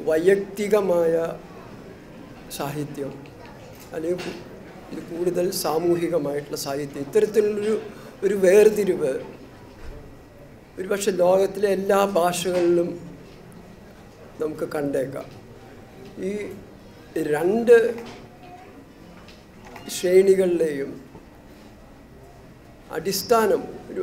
വൈയക്തികമായ സാഹിത്യം അല്ലെങ്കിൽ കു- ഇത് കൂടുതൽ സാമൂഹികമായിട്ടുള്ള സാഹിത്യം ഇത്തരത്തിലുള്ളൊരു ഒരു വേർതിരിവ് ഒരുപക്ഷെ ലോകത്തിലെ എല്ലാ ഭാഷകളിലും നമുക്ക് കണ്ടേക്കാം ഈ രണ്ട് ശ്രേണികളിലെയും അടിസ്ഥാനം ഒരു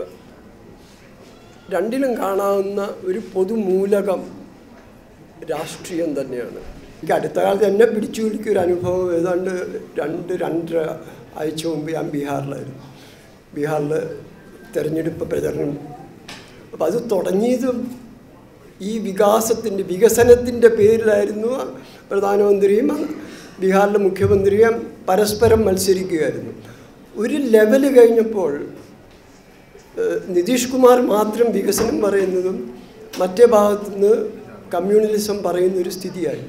രണ്ടിലും കാണാവുന്ന ഒരു പൊതുമൂലകം രാഷ്ട്രീയം തന്നെയാണ് എനിക്ക് അടുത്ത കാലത്ത് എന്നെ പിടിച്ചു കുലുക്കിയ ഒരു അനുഭവം ഏതാണ്ട് രണ്ട് രണ്ടര ആഴ്ച മുമ്പ് ഞാൻ ബീഹാറിലായിരുന്നു ബീഹാറിൽ തെരഞ്ഞെടുപ്പ് പ്രചരണം അപ്പോൾ അത് തുടങ്ങിയതും ഈ വികാസത്തിൻ്റെ വികസനത്തിൻ്റെ പേരിലായിരുന്നു പ്രധാനമന്ത്രിയും ബീഹാറിലെ മുഖ്യമന്ത്രിയും പരസ്പരം മത്സരിക്കുകയായിരുന്നു ഒരു ലെവൽ കഴിഞ്ഞപ്പോൾ ഏഹ് നിതീഷ് കുമാർ മാത്രം വികസനം പറയുന്നതും മറ്റേ ഭാഗത്തു നിന്ന് കമ്മ്യൂണലിസം പറയുന്ന ഒരു സ്ഥിതിയായി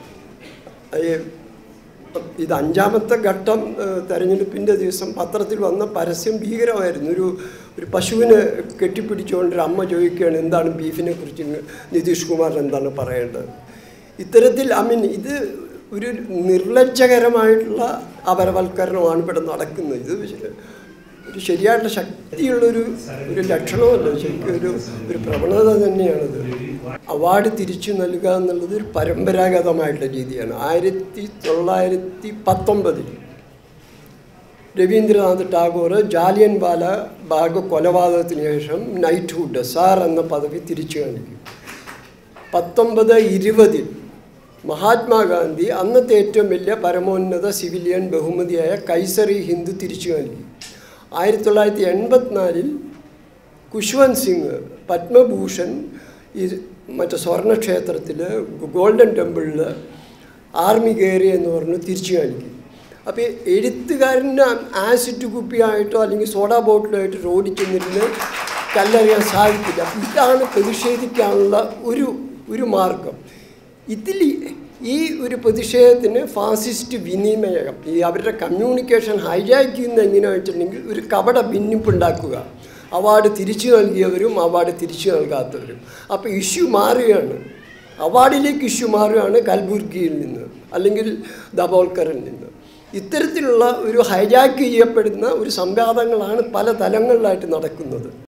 ഏഹ് ഇത് അഞ്ചാമത്തെ ഘട്ടം ഏഹ് തെരഞ്ഞെടുപ്പിൻ്റെ ദിവസം പത്രത്തിൽ വന്ന പരസ്യം ഭീകരമായിരുന്നു ഒരു ഒരു പശുവിനെ കെട്ടിപ്പിടിച്ചുകൊണ്ട് ഒരു അമ്മ ചോദിക്കുകയാണ് എന്താണ് ബീഫിനെ കുറിച്ച് ഇങ്ങ് നിതീഷ് കുമാറിന് എന്താണ് പറയേണ്ടത് ഇത്തരത്തിൽ ഐ മീൻ ഇത് ഒരു നിർലജ്ജകരമായിട്ടുള്ള അപരവൽക്കരണമാണ് ഇവിടെ നടക്കുന്നത് ഇത് ഒരു ശരിയായിട്ടുള്ള ശക്തിയുള്ളൊരു ഒരു ലക്ഷണമല്ല ശരിക്കും ഒരു ഒരു പ്രവണത തന്നെയാണിത് അവാർഡ് തിരിച്ചു നൽകുക എന്നുള്ളത് ഒരു പരമ്പരാഗതമായിട്ടുള്ള രീതിയാണ് ആയിരത്തി തൊള്ളായിരത്തി പത്തൊമ്പതിൽ രവീന്ദ്രനാഥ് ടാഗോർ ജാലിയൻ വാല ബാഗ് കൊലപാതകത്തിന് ശേഷം നൈറ്റ്ഹുഡ് സാർ എന്ന പദവി തിരിച്ചു കാണിക്കും പത്തൊമ്പത് ഇരുപതിൽ മഹാത്മാഗാന്ധി അന്നത്തെ ഏറ്റവും വലിയ പരമോന്നത സിവിലിയൻ ബഹുമതിയായ കൈസറി ഹിന്ദു തിരിച്ചു നൽകി ആയിരത്തി തൊള്ളായിരത്തി എൺപത്തിനാലിൽ കുഷ്വന്ത് സിംഗ് പത്മഭൂഷൺ ഈ മറ്റേ സ്വർണ്ണക്ഷേത്രത്തിൽ ഗോൾഡൻ ടെമ്പിളിൽ ആർമി കയറി എന്ന് പറഞ്ഞ് തിരിച്ചു കാണിക്കും അപ്പോൾ എഴുത്തുകാരന് ആസിഡ് കുപ്പിയായിട്ടോ അല്ലെങ്കിൽ സോഡ ബോട്ടിലായിട്ട് റോഡിൽ ചെന്നിരുന്ന് കല്ലെറിയാൻ സാധിക്കില്ല അപ്പോൾ ഇതാണ് പ്രതിഷേധിക്കാനുള്ള ഒരു ഒരു മാർഗം ഇതിൽ ഈ ഒരു പ്രതിഷേധത്തിന് ഫാസിസ്റ്റ് വിനിമയം ഈ അവരുടെ കമ്മ്യൂണിക്കേഷൻ ഹൈജാക്ക് ചെയ്യുന്ന എങ്ങനെയാണെന്ന് വെച്ചിട്ടുണ്ടെങ്കിൽ ഒരു കപട ഭിന്നിപ്പുണ്ടാക്കുക അവാർഡ് തിരിച്ചു നൽകിയവരും അവാർഡ് തിരിച്ചു നൽകാത്തവരും അപ്പോൾ ഇഷ്യൂ മാറുകയാണ് അവാർഡിലേക്ക് ഇഷ്യൂ മാറുകയാണ് കൽബുർഗിയിൽ നിന്ന് അല്ലെങ്കിൽ ദബോൾക്കറിൽ നിന്ന് ഇത്തരത്തിലുള്ള ഒരു ഹൈജാക്ക് ചെയ്യപ്പെടുന്ന ഒരു സംവാദങ്ങളാണ് പല തലങ്ങളിലായിട്ട് നടക്കുന്നത്